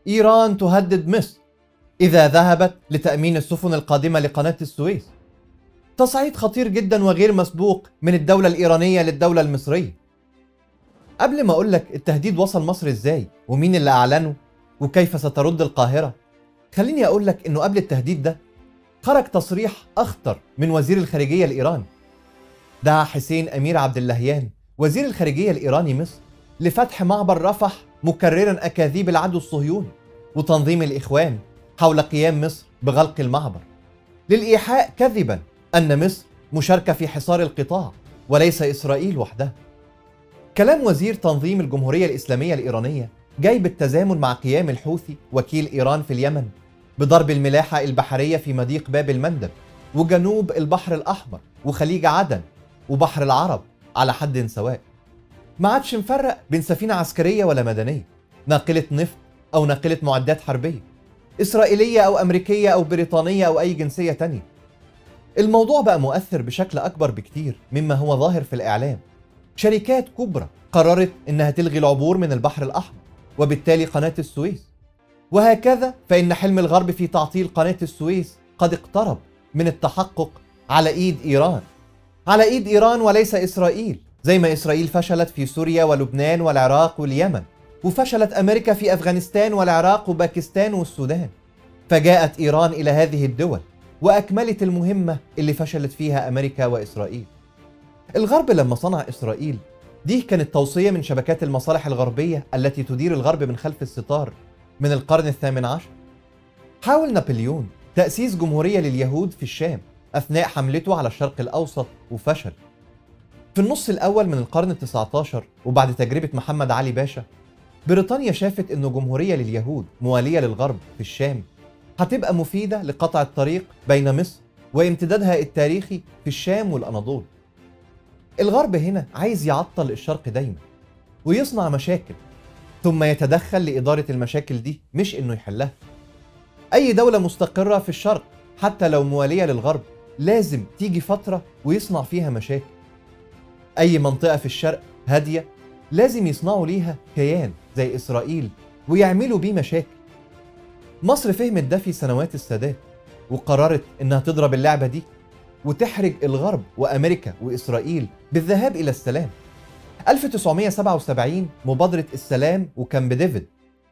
إيران تهدد مصر إذا ذهبت لتأمين السفن القادمة لقناة السويس تصعيد خطير جدا وغير مسبوق من الدولة الإيرانية للدولة المصرية قبل ما أقول لك التهديد وصل مصر إزاي ومين اللي أعلنه وكيف سترد القاهرة خليني أقول لك إنه قبل التهديد ده خرج تصريح أخطر من وزير الخارجية الإيراني دعا حسين أمير عبد اللهيان وزير الخارجية الإيراني مصر لفتح معبر رفح مكررا أكاذيب العدو الصهيوني وتنظيم الإخوان حول قيام مصر بغلق المعبر للإيحاء كذبا أن مصر مشاركة في حصار القطاع وليس إسرائيل وحدها كلام وزير تنظيم الجمهورية الإسلامية الإيرانية جاي بالتزامن مع قيام الحوثي وكيل إيران في اليمن بضرب الملاحة البحرية في مضيق باب المندب وجنوب البحر الأحمر وخليج عدن وبحر العرب على حد سواء ما عادش مفرق بين سفينة عسكرية ولا مدنية ناقلة نفط أو ناقلة معدات حربية إسرائيلية أو أمريكية أو بريطانية أو أي جنسية تانية الموضوع بقى مؤثر بشكل أكبر بكتير مما هو ظاهر في الإعلام شركات كبرى قررت إنها تلغي العبور من البحر الأحمر وبالتالي قناة السويس وهكذا فإن حلم الغرب في تعطيل قناة السويس قد اقترب من التحقق على إيد إيران على إيد إيران وليس إسرائيل زي ما إسرائيل فشلت في سوريا ولبنان والعراق واليمن وفشلت أمريكا في أفغانستان والعراق وباكستان والسودان فجاءت إيران إلى هذه الدول وأكملت المهمة اللي فشلت فيها أمريكا وإسرائيل الغرب لما صنع إسرائيل دي كانت توصية من شبكات المصالح الغربية التي تدير الغرب من خلف الستار من القرن الثامن عشر حاول نابليون تأسيس جمهورية لليهود في الشام أثناء حملته على الشرق الأوسط وفشل في النص الأول من القرن التسعة عشر وبعد تجربة محمد علي باشا بريطانيا شافت أنه جمهورية لليهود موالية للغرب في الشام هتبقى مفيدة لقطع الطريق بين مصر وامتدادها التاريخي في الشام والأناضول الغرب هنا عايز يعطل الشرق دايما ويصنع مشاكل ثم يتدخل لإدارة المشاكل دي مش إنه يحلها أي دولة مستقرة في الشرق حتى لو موالية للغرب لازم تيجي فترة ويصنع فيها مشاكل أي منطقة في الشرق هادية لازم يصنعوا ليها كيان زي إسرائيل ويعملوا بيه مشاكل مصر فهمت ده في سنوات السادات وقررت إنها تضرب اللعبة دي وتحرج الغرب وأمريكا وإسرائيل بالذهاب إلى السلام 1977 مبادرة السلام وكامب ديفيد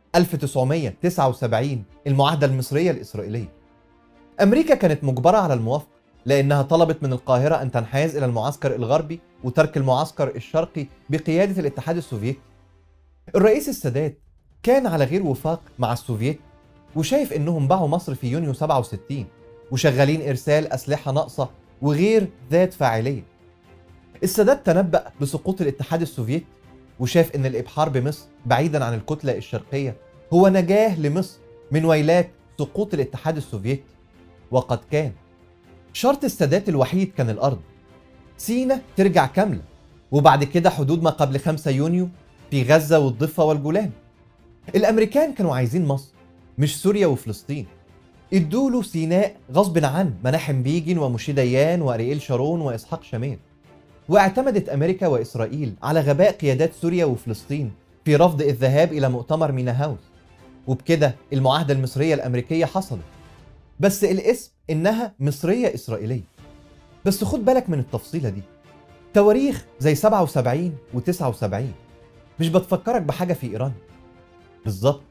1979 المعاهدة المصرية الإسرائيلية أمريكا كانت مجبرة على الموافقة لأنها طلبت من القاهرة أن تنحاز إلى المعسكر الغربي وترك المعسكر الشرقي بقيادة الاتحاد السوفيتي الرئيس السادات كان على غير وفاق مع السوفيت وشايف انهم باعوا مصر في يونيو 67 وشغالين ارسال اسلحه ناقصه وغير ذات فاعليه. السادات تنبأ بسقوط الاتحاد السوفيتي وشاف ان الابحار بمصر بعيدا عن الكتله الشرقيه هو نجاه لمصر من ويلات سقوط الاتحاد السوفيتي وقد كان. شرط السادات الوحيد كان الارض. سينا ترجع كامله وبعد كده حدود ما قبل 5 يونيو في غزه والضفه والجولان. الامريكان كانوا عايزين مصر مش سوريا وفلسطين ادوا سيناء غصب عن مناحم بيجن وموشي ديان وارييل شارون واسحاق شامير واعتمدت امريكا واسرائيل على غباء قيادات سوريا وفلسطين في رفض الذهاب الى مؤتمر مينا هاوس وبكده المعاهده المصريه الامريكيه حصلت بس الاسم انها مصريه اسرائيليه بس خد بالك من التفصيله دي تواريخ زي 77 و79 مش بتفكرك بحاجه في ايران بالظبط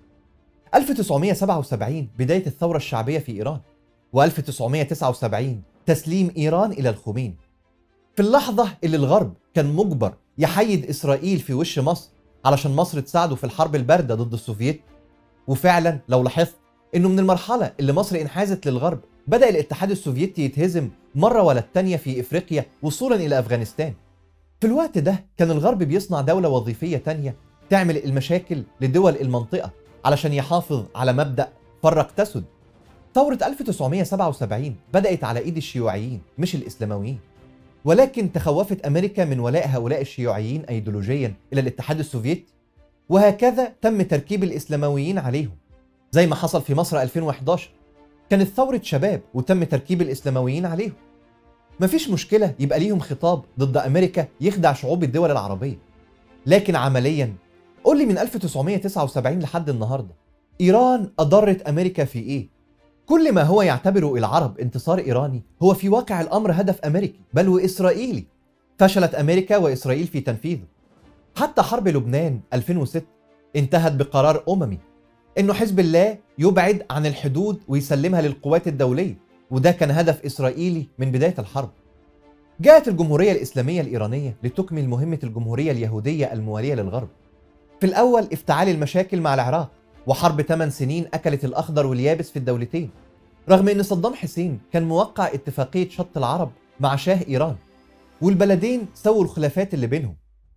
1977 بداية الثورة الشعبية في إيران و1979 تسليم إيران إلى الخميني في اللحظة اللي الغرب كان مجبر يحيد إسرائيل في وش مصر علشان مصر تساعده في الحرب الباردة ضد السوفييت وفعلا لو لاحظت انه من المرحلة اللي مصر انحازت للغرب بدأ الاتحاد السوفيتي يتهزم مرة ولا التانية في افريقيا وصولا الى افغانستان في الوقت ده كان الغرب بيصنع دولة وظيفية تانية تعمل المشاكل لدول المنطقة علشان يحافظ على مبدأ فرق تسد ثورة 1977 بدأت على إيد الشيوعيين مش الإسلامويين ولكن تخوفت أمريكا من ولاء هؤلاء الشيوعيين أيديولوجيا إلى الاتحاد السوفيتي وهكذا تم تركيب الإسلامويين عليهم زي ما حصل في مصر 2011 كانت ثورة شباب وتم تركيب الإسلامويين عليهم مفيش مشكلة يبقى ليهم خطاب ضد أمريكا يخدع شعوب الدول العربية لكن عمليا قول لي من 1979 لحد النهارده إيران أضرت أمريكا في إيه؟ كل ما هو يعتبره العرب انتصار إيراني هو في واقع الأمر هدف أمريكي بل وإسرائيلي فشلت أمريكا وإسرائيل في تنفيذه حتى حرب لبنان 2006 انتهت بقرار أممي إنه حزب الله يبعد عن الحدود ويسلمها للقوات الدولية وده كان هدف إسرائيلي من بداية الحرب جاءت الجمهورية الإسلامية الإيرانية لتكمل مهمة الجمهورية اليهودية الموالية للغرب في الأول افتعال المشاكل مع العراق وحرب 8 سنين أكلت الأخضر واليابس في الدولتين رغم أن صدام حسين كان موقع اتفاقية شط العرب مع شاه إيران والبلدين سووا الخلافات اللي بينهم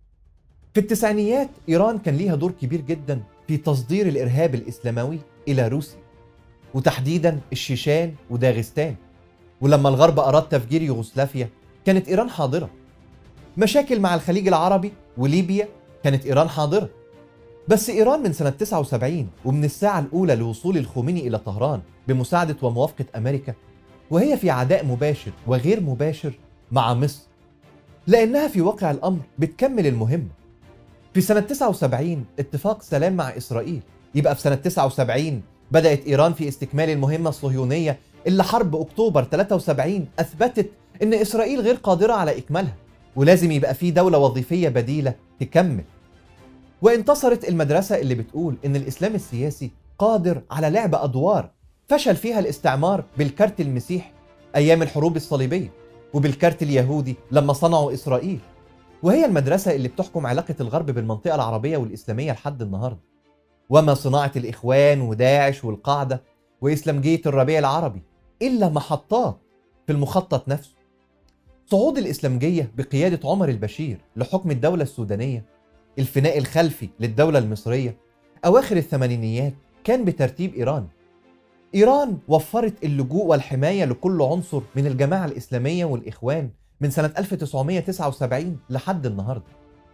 في التسعينيات إيران كان ليها دور كبير جدا في تصدير الإرهاب الإسلاموي إلى روسيا وتحديدا الشيشان وداغستان ولما الغرب أراد تفجير يوغوسلافيا كانت إيران حاضرة مشاكل مع الخليج العربي وليبيا كانت إيران حاضرة بس إيران من سنة 79 ومن الساعة الأولى لوصول الخميني إلى طهران بمساعدة وموافقة أمريكا وهي في عداء مباشر وغير مباشر مع مصر لأنها في واقع الأمر بتكمل المهمة في سنة 79 اتفاق سلام مع إسرائيل يبقى في سنة 79 بدأت إيران في استكمال المهمة الصهيونية اللي حرب أكتوبر 73 أثبتت إن إسرائيل غير قادرة على إكمالها ولازم يبقى في دولة وظيفية بديلة تكمل وانتصرت المدرسة اللي بتقول إن الإسلام السياسي قادر على لعب أدوار فشل فيها الاستعمار بالكارت المسيحي أيام الحروب الصليبية وبالكارت اليهودي لما صنعوا إسرائيل وهي المدرسة اللي بتحكم علاقة الغرب بالمنطقة العربية والإسلامية لحد النهاردة وما صناعة الإخوان وداعش والقاعدة وإسلامجية الربيع العربي إلا محطات في المخطط نفسه صعود الإسلامجية بقيادة عمر البشير لحكم الدولة السودانية الفناء الخلفي للدولة المصرية أواخر الثمانينيات كان بترتيب إيران إيران وفرت اللجوء والحماية لكل عنصر من الجماعة الإسلامية والإخوان من سنة 1979 لحد النهاردة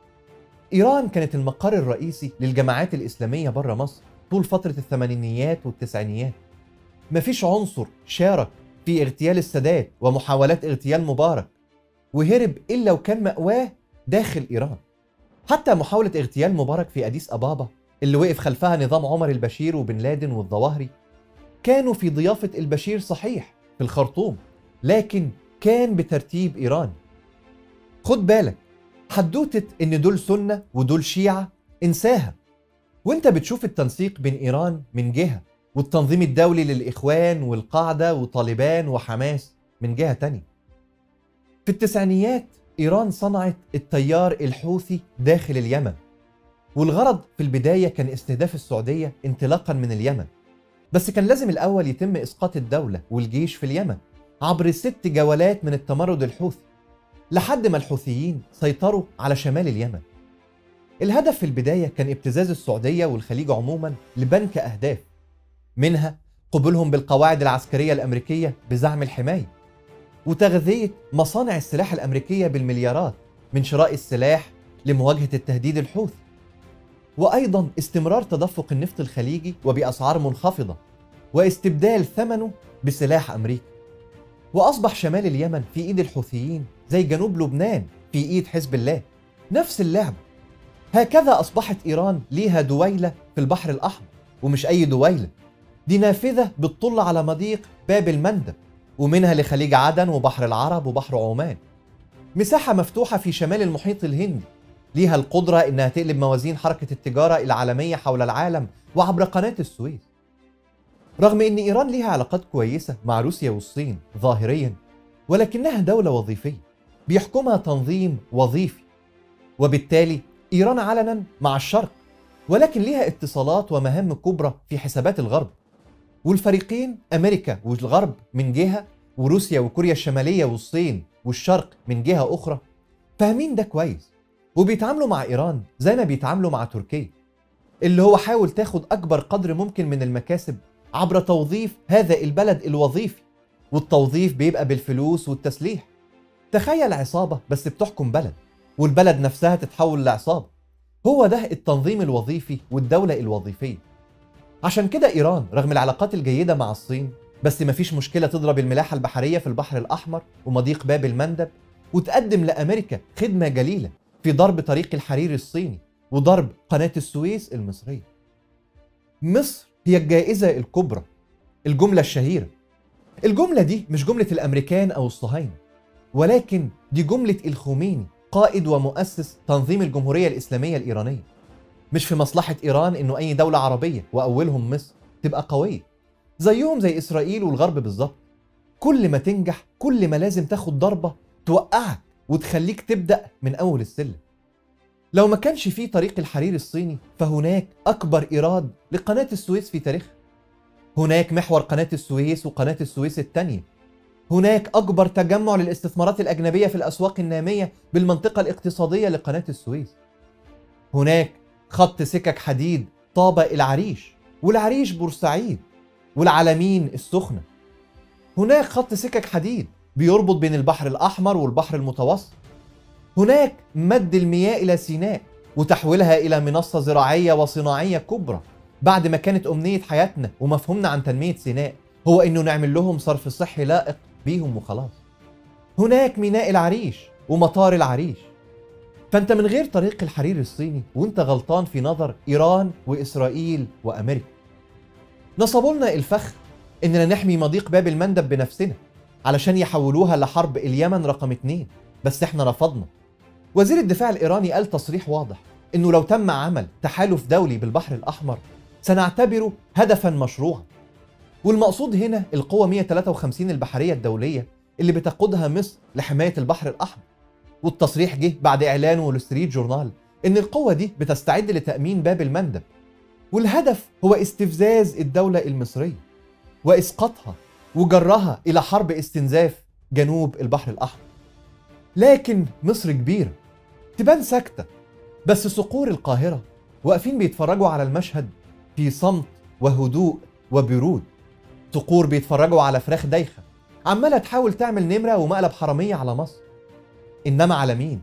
إيران كانت المقر الرئيسي للجماعات الإسلامية بره مصر طول فترة الثمانينيات والتسعينيات مفيش عنصر شارك في اغتيال السادات ومحاولات اغتيال مبارك وهرب إلا وكان مأواه داخل إيران حتى محاولة اغتيال مبارك في أديس أبابا اللي وقف خلفها نظام عمر البشير وبن لادن والظواهري كانوا في ضيافة البشير صحيح في الخرطوم لكن كان بترتيب إيراني خد بالك حدوتة إن دول سنة ودول شيعة انساها وانت بتشوف التنسيق بين إيران من جهة والتنظيم الدولي للإخوان والقاعدة وطالبان وحماس من جهة تانية في التسعينيات إيران صنعت التيار الحوثي داخل اليمن والغرض في البداية كان استهداف السعودية انطلاقا من اليمن بس كان لازم الأول يتم إسقاط الدولة والجيش في اليمن عبر ست جولات من التمرد الحوثي لحد ما الحوثيين سيطروا على شمال اليمن الهدف في البداية كان ابتزاز السعودية والخليج عموما لبنك أهداف منها قبولهم بالقواعد العسكرية الأمريكية بزعم الحماية وتغذية مصانع السلاح الأمريكية بالمليارات من شراء السلاح لمواجهة التهديد الحوثي وأيضا استمرار تدفق النفط الخليجي وبأسعار منخفضة واستبدال ثمنه بسلاح أمريكي وأصبح شمال اليمن في إيد الحوثيين زي جنوب لبنان في إيد حزب الله نفس اللعبة هكذا أصبحت إيران ليها دويلة في البحر الأحمر ومش أي دويلة دي نافذة بتطل على مضيق باب المندب ومنها لخليج عدن وبحر العرب وبحر عمان مساحة مفتوحة في شمال المحيط الهندي ليها القدرة إنها تقلب موازين حركة التجارة العالمية حول العالم وعبر قناة السويس رغم إن إيران ليها علاقات كويسة مع روسيا والصين ظاهريا ولكنها دولة وظيفية بيحكمها تنظيم وظيفي وبالتالي إيران علنا مع الشرق ولكن ليها اتصالات ومهام كبرى في حسابات الغرب والفريقين أمريكا والغرب من جهة وروسيا وكوريا الشمالية والصين والشرق من جهة أخرى فاهمين ده كويس وبيتعاملوا مع إيران زي ما بيتعاملوا مع تركيا اللي هو حاول تاخد أكبر قدر ممكن من المكاسب عبر توظيف هذا البلد الوظيفي والتوظيف بيبقى بالفلوس والتسليح تخيل عصابة بس بتحكم بلد والبلد نفسها تتحول لعصابة هو ده التنظيم الوظيفي والدولة الوظيفية عشان كده إيران رغم العلاقات الجيدة مع الصين بس مفيش مشكلة تضرب الملاحة البحرية في البحر الأحمر ومضيق باب المندب وتقدم لأمريكا خدمة جليلة في ضرب طريق الحرير الصيني وضرب قناة السويس المصرية مصر هي الجائزة الكبرى الجملة الشهيرة الجملة دي مش جملة الأمريكان أو الصهاينة ولكن دي جملة الخميني قائد ومؤسس تنظيم الجمهورية الإسلامية الإيرانية مش في مصلحة إيران إنه أي دولة عربية وأولهم مصر تبقى قوية زيهم زي إسرائيل والغرب بالظبط كل ما تنجح كل ما لازم تاخد ضربة توقعك وتخليك تبدأ من أول السلم لو ما كانش فيه طريق الحرير الصيني فهناك أكبر إيراد لقناة السويس في تاريخها هناك محور قناة السويس وقناة السويس الثانية هناك أكبر تجمع للاستثمارات الأجنبية في الأسواق النامية بالمنطقة الاقتصادية لقناة السويس هناك خط سكك حديد طابة العريش والعريش بورسعيد والعلمين السخنة هناك خط سكك حديد بيربط بين البحر الأحمر والبحر المتوسط هناك مد المياه إلى سيناء وتحويلها إلى منصة زراعية وصناعية كبرى بعد ما كانت أمنية حياتنا ومفهومنا عن تنمية سيناء هو إنه نعمل لهم صرف صحي لائق بيهم وخلاص هناك ميناء العريش ومطار العريش فأنت من غير طريق الحرير الصيني وأنت غلطان في نظر إيران وإسرائيل وأمريكا نصبوا لنا الفخ إننا نحمي مضيق باب المندب بنفسنا علشان يحولوها لحرب اليمن رقم اتنين بس احنا رفضنا وزير الدفاع الإيراني قال تصريح واضح إنه لو تم عمل تحالف دولي بالبحر الأحمر سنعتبره هدفا مشروعا والمقصود هنا القوة 153 البحرية الدولية اللي بتقودها مصر لحماية البحر الأحمر والتصريح جه بعد إعلان وول ستريت جورنال إن القوة دي بتستعد لتأمين باب المندب والهدف هو استفزاز الدولة المصرية وإسقاطها وجرها إلى حرب استنزاف جنوب البحر الأحمر لكن مصر كبيرة تبان ساكتة بس صقور القاهرة واقفين بيتفرجوا على المشهد في صمت وهدوء وبرود صقور بيتفرجوا على فراخ دايخة عمالة تحاول تعمل نمرة ومقلب حرامية على مصر إنما على مين؟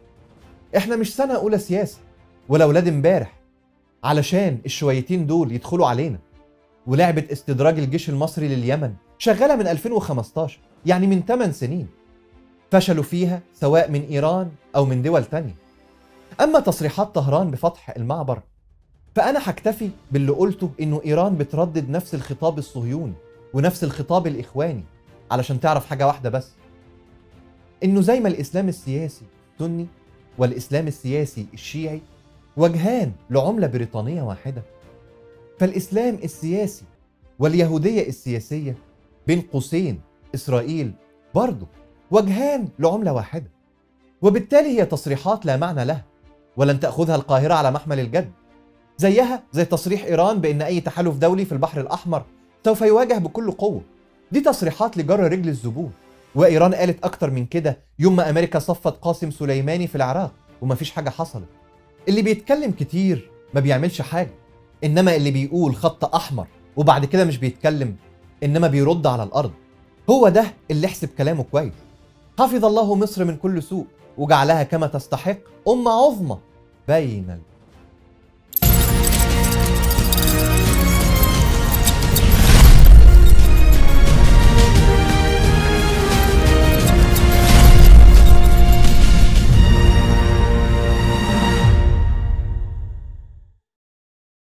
إحنا مش سنة أولى سياسة ولا ولاد امبارح علشان الشويتين دول يدخلوا علينا ولعبة استدراج الجيش المصري لليمن شغالة من 2015 يعني من 8 سنين فشلوا فيها سواء من إيران أو من دول تانية أما تصريحات طهران بفتح المعبر فأنا هكتفي باللي قلته إنه إيران بتردد نفس الخطاب الصهيوني ونفس الخطاب الإخواني علشان تعرف حاجة واحدة بس إنه زي ما الإسلام السياسي السني والإسلام السياسي الشيعي وجهان لعملة بريطانية واحدة فالإسلام السياسي واليهودية السياسية بين قوسين إسرائيل برضه وجهان لعملة واحدة وبالتالي هي تصريحات لا معنى لها ولن تأخذها القاهرة على محمل الجد زيها زي تصريح إيران بأن أي تحالف دولي في البحر الأحمر سوف يواجه بكل قوة دي تصريحات لجر رجل الزبون وإيران قالت أكتر من كده يوم ما أمريكا صفت قاسم سليماني في العراق ومفيش حاجة حصلت اللي بيتكلم كتير ما بيعملش حاجة إنما اللي بيقول خط أحمر وبعد كده مش بيتكلم إنما بيرد على الأرض هو ده اللي احسب كلامه كويس حفظ الله مصر من كل سوء وجعلها كما تستحق أمة عظمى بين